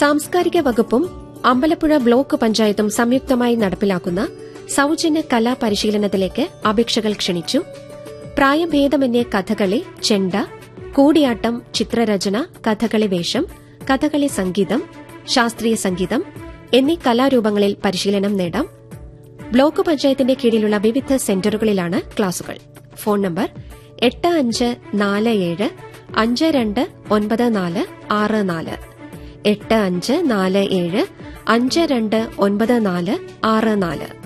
സാംസ്കാരിക വകുപ്പും അമ്പലപ്പുഴ ബ്ലോക്ക് പഞ്ചായത്തും സംയുക്തമായി നടപ്പിലാക്കുന്ന സൌജന്യ കലാ പരിശീലനത്തിലേക്ക് അപേക്ഷകൾ ക്ഷണിച്ചു പ്രായഭേദമന്യേ കഥകളി ചെണ്ട കൂടിയാട്ടം ചിത്രരചന കഥകളി വേഷം കഥകളി സംഗീതം ശാസ്ത്രീയ സംഗീതം എന്നീ കലാരൂപങ്ങളിൽ പരിശീലനം നേടാം ബ്ലോക്ക് പഞ്ചായത്തിന്റെ കീഴിലുള്ള വിവിധ സെന്ററുകളിലാണ് ക്ലാസുകൾ ഫോൺ നമ്പർ എട്ട് അഞ്ച് നാല് ഏഴ് അഞ്ച് രണ്ട് ഒൻപത് നാല് ആറ് നാല് എട്ട് അഞ്ച് നാല് ഏഴ് അഞ്ച് രണ്ട് ഒൻപത് നാല് ആറ് നാല്